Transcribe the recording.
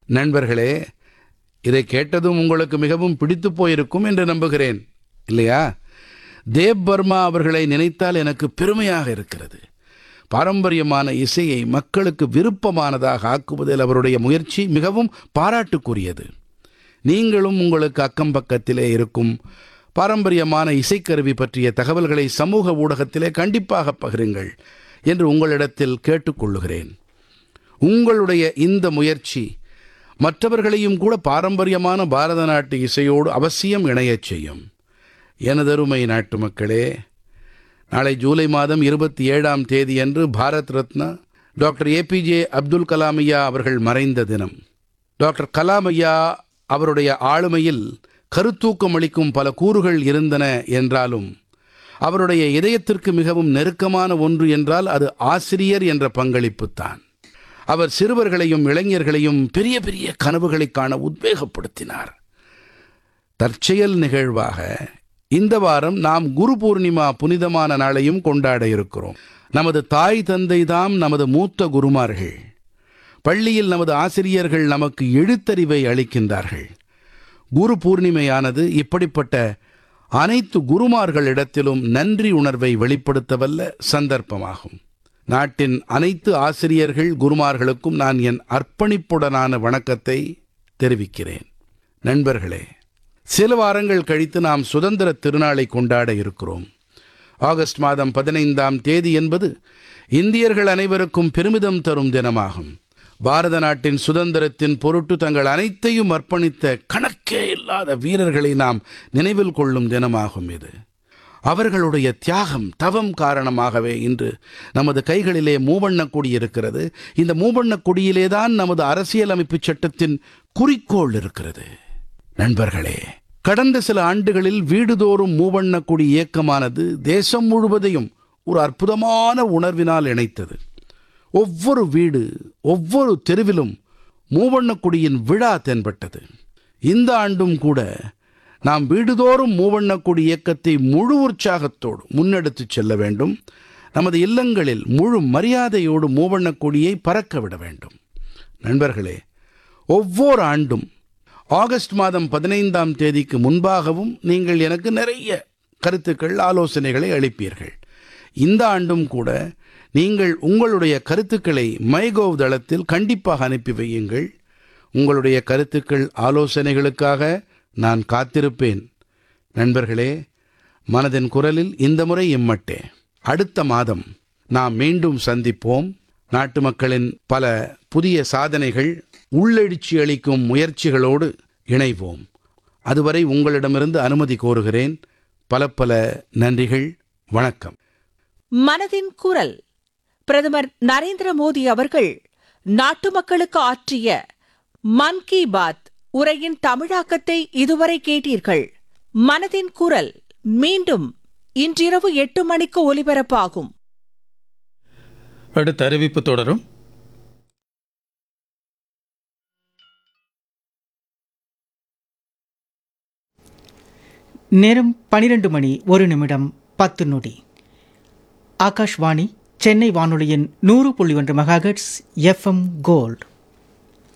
நண்பர்களே இதை கேட்டதும் உங்களுக்கு மிகவும் பிடித்து போயிருக்கும் என்று நம்புகிறேன் இல்லையா தேவ் பர்மா அவர்களை நினைத்தால் எனக்கு பெருமையாக இருக்கிறது பாரம்பரியமான இசையை மக்களுக்கு விருப்பமானதாக ஆக்குவதில் அவருடைய முயற்சி மிகவும் பாராட்டுக்குரியது நீங்களும் உங்களுக்கு அக்கம் பக்கத்திலே இருக்கும் பாரம்பரியமான இசைக்கருவி பற்றிய தகவல்களை சமூக ஊடகத்திலே கண்டிப்பாக பகிருங்கள் என்று உங்களிடத்தில் கேட்டுக்கொள்ளுகிறேன் உங்களுடைய இந்த முயற்சி மற்றவர்களையும் கூட பாரம்பரியமான பாரத நாட்டு இசையோடு அவசியம் இணையச் செய்யும் எனதருமை நாட்டு மக்களே நாளை ஜூலை மாதம் இருபத்தி ஏழாம் தேதியன்று பாரத் ரத்னா டாக்டர் ஏபிஜே அப்துல் கலாம் ஐயா அவர்கள் மறைந்த தினம் டாக்டர் கலாம் ஐயா அவருடைய ஆளுமையில் கருத்தூக்கம் அளிக்கும் பல கூறுகள் இருந்தன என்றாலும் அவருடைய இதயத்திற்கு மிகவும் நெருக்கமான ஒன்று என்றால் அது ஆசிரியர் என்ற பங்களிப்புத்தான் அவர் சிறுவர்களையும் இளைஞர்களையும் பெரிய பெரிய கனவுகளை காண உத்வேகப்படுத்தினார் தற்செயல் நிகழ்வாக இந்த வாரம் நாம் குரு பூர்ணிமா புனிதமான நாளையும் கொண்டாட இருக்கிறோம் நமது தாய் தந்தை தாம் நமது மூத்த குருமார்கள் பள்ளியில் நமது ஆசிரியர்கள் நமக்கு எழுத்தறிவை அளிக்கின்றார்கள் குரு பூர்ணிமையானது இப்படிப்பட்ட அனைத்து குருமார்களிடத்திலும் நன்றி உணர்வை வெளிப்படுத்தவல்ல சந்தர்ப்பமாகும் நாட்டின் அனைத்து ஆசிரியர்கள் குருமார்களுக்கும் நான் என் அர்ப்பணிப்புடனான வணக்கத்தை தெரிவிக்கிறேன் நண்பர்களே சில வாரங்கள் கழித்து நாம் சுதந்திர திருநாளை கொண்டாட இருக்கிறோம் ஆகஸ்ட் மாதம் பதினைந்தாம் தேதி என்பது இந்தியர்கள் அனைவருக்கும் பெருமிதம் தரும் தினமாகும் பாரத நாட்டின் சுதந்திரத்தின் பொருட்டு தங்கள் அனைத்தையும் அர்ப்பணித்த கணக்கே இல்லாத வீரர்களை நாம் நினைவில் கொள்ளும் தினமாகும் இது அவர்களுடைய தியாகம் தவம் காரணமாகவே இன்று நமது கைகளிலே மூவண்ணக் கொடி இருக்கிறது இந்த மூவண்ணக் கொடியிலேதான் நமது அரசியலமைப்பு சட்டத்தின் குறிக்கோள் இருக்கிறது நண்பர்களே கடந்த சில ஆண்டுகளில் வீடுதோறும் மூவண்ணக் கொடி இயக்கமானது தேசம் முழுவதையும் ஒரு அற்புதமான உணர்வினால் இணைத்தது ஒவ்வொரு வீடு ஒவ்வொரு தெருவிலும் மூவண்ணக் கொடியின் விழா தென்பட்டது இந்த ஆண்டும் கூட நாம் வீடுதோறும் மூவண்ணக் கொடி இயக்கத்தை முழு உற்சாகத்தோடு முன்னெடுத்துச் செல்ல வேண்டும் நமது இல்லங்களில் முழு மரியாதையோடு மூவண்ணக் கொடியை பறக்க விட வேண்டும் நண்பர்களே ஒவ்வொரு ஆண்டும் ஆகஸ்ட் மாதம் பதினைந்தாம் தேதிக்கு முன்பாகவும் நீங்கள் எனக்கு நிறைய கருத்துக்கள் ஆலோசனைகளை அளிப்பீர்கள் இந்த ஆண்டும் கூட நீங்கள் உங்களுடைய கருத்துக்களை மைகோவ் தளத்தில் கண்டிப்பாக அனுப்பி வையுங்கள் உங்களுடைய கருத்துக்கள் ஆலோசனைகளுக்காக நான் காத்திருப்பேன் நண்பர்களே மனதின் குரலில் இந்த முறை இம்மட்டே அடுத்த மாதம் நாம் மீண்டும் சந்திப்போம் நாட்டு மக்களின் பல புதிய சாதனைகள் உள்ளெழுச்சி அளிக்கும் முயற்சிகளோடு இணைவோம் அதுவரை உங்களிடமிருந்து அனுமதி கோருகிறேன் பல பல நன்றிகள் வணக்கம் மனதின் குரல் பிரதமர் நரேந்திர மோடி அவர்கள் நாட்டு மக்களுக்கு ஆற்றிய மன் கி பாத் உரையின் தமிழாக்கத்தை இதுவரை கேட்டீர்கள் மனதின் குரல் மீண்டும் இன்றிரவு எட்டு மணிக்கு ஒலிபரப்பாகும் அடுத்த அறிவிப்பு தொடரும் நேரம் பனிரெண்டு மணி ஒரு நிமிடம் பத்து நொடி ஆகாஷ்வாணி சென்னை வானொலியின் நூறு புள்ளி ஒன்று மெகாஹெட்ஸ் எஃப்எம் கோல்ட்